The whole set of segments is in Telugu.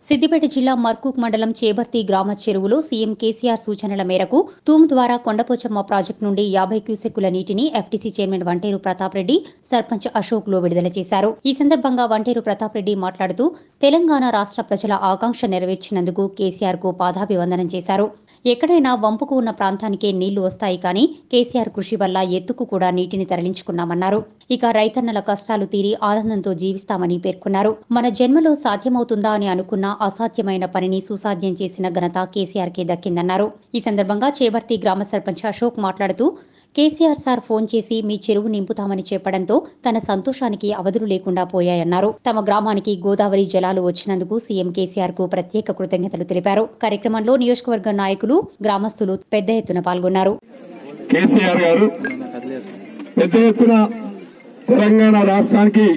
సిద్దిపేట జిల్లా మర్కూక్ మండలం చేబర్తి గ్రామ చెరువులో సీఎం కేసీఆర్ సూచనల మేరకు తూమ్ ద్వారా కొండపోచమ్మ ప్రాజెక్టు నుండి యాభై క్యూసెక్కుల నీటిని ఎఫ్టీసీ చైర్మన్ వంటేరు ప్రతాప్ రెడ్డి సర్పంచ్ అశోక్ లో విడుదల చేశారు ఈ సందర్భంగా వంటేరు ప్రతాప్ రెడ్డి మాట్లాడుతూ తెలంగాణ రాష్ట్ర ప్రజల ఆకాంక్ష నెరవేర్చినందుకు కేసీఆర్ కు పాదాభివందనం చేశారు ఎక్కడైనా వంపుకు ఉన్న ప్రాంతానికే నీళ్లు వస్తాయి కానీ కేసీఆర్ కృషి వల్ల ఎత్తుకు కూడా నీటిని తరలించుకున్నామన్నారు ఇక రైతన్నల కష్టాలు తీరి ఆనందంతో జీవిస్తామని పేర్కొన్నారు మన జన్మలో సాధ్యమవుతుందా అని అనుకున్న అసాధ్యమైన పనిని సుసాధ్యం చేసిన ఘనత కేసీఆర్ కే దక్కిందన్నారు ఈ సందర్భంగా చేబర్తి గ్రామ సర్పంచ్ అశోక్ మాట్లాడుతూ కేసీఆర్ సార్ ఫోన్ చేసి మీ చెరువు నింపుతామని చెప్పడంతో తన సంతోషానికి అవధులు లేకుండా పోయాయన్నారు తమ గ్రామానికి గోదావరి జలాలు వచ్చినందుకు సీఎం కేసీఆర్ కు ప్రత్యేక కృతజ్ఞతలు తెలిపారు కార్యక్రమంలో నియోజకవర్గ నాయకులు గ్రామస్తులు పెద్ద ఎత్తున పాల్గొన్నారు కేసీఆర్ గారు పెద్ద ఎత్తున తెలంగాణ రాష్ట్రానికి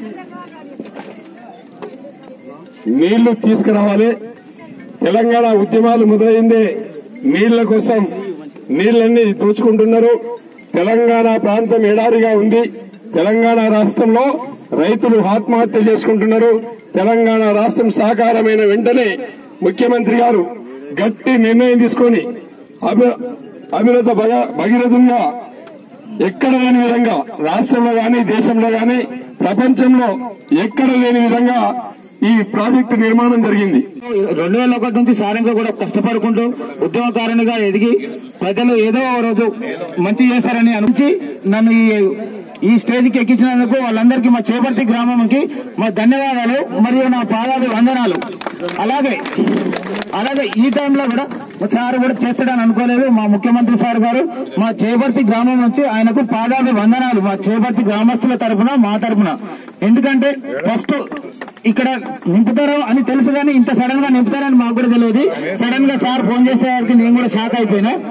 నీళ్లు తీసుకురావాలి తెలంగాణ ఉద్యమాలు మొదలైందే నీళ్ల కోసం నీళ్లన్నీ దోచుకుంటున్నారు తెలంగాణ ప్రాంతం ఎడారిగా ఉంది తెలంగాణ రాష్ట్రంలో రైతులు ఆత్మహత్య చేసుకుంటున్నారు తెలంగాణ రాష్ట్రం సాకారమైన వెంటనే ముఖ్యమంత్రి గారు గట్టి నిర్ణయం తీసుకొని అభి- అభినత భగ- భగీరథంగా ఎక్కడ లేని విధంగా రాష్ట్రంలో గాని దేశంలో గాని ప్రపంచంలో ఎక్కడ లేని విధంగా ఈ ప్రాజెక్టు నిర్మాణం జరిగింది రెండు వేల ఒకటి నుంచి సారంగా కూడా కష్టపడుకుంటూ ఉద్యమకారునిగా ఎదిగి ప్రజలు ఏదో ఓ రోజు మంచి చేశారని అనుచి నన్ను ఈ- ఈ స్టేజ్ కి ఎక్కించినందుకు వాళ్ళందరికీ మా చేపర్తి గ్రామంకి మా ధన్యవాదాలు మరియు నా పాదాభి వందనాలు అలాగే అలాగే ఈ టైంలో కూడా మా సార్ కూడా చేస్తాడని అనుకోలేదు మా ముఖ్యమంత్రి సార్ గారు మా చేపర్తి గ్రామం నుంచి ఆయనకు పాదాభి వందనాలు మా చేపర్తి గ్రామస్తుల తరపున మా తరపున ఎందుకంటే ఫస్ట్ ఇక్కడ నింపుతారు అని తెలుసు కానీ ఇంత సడన్ గా నింపుతారని మాకు కూడా తెలియదు సడన్ గా సార్ ఫోన్ చేసేవారికి నేను కూడా షాక్ అయిపోయినా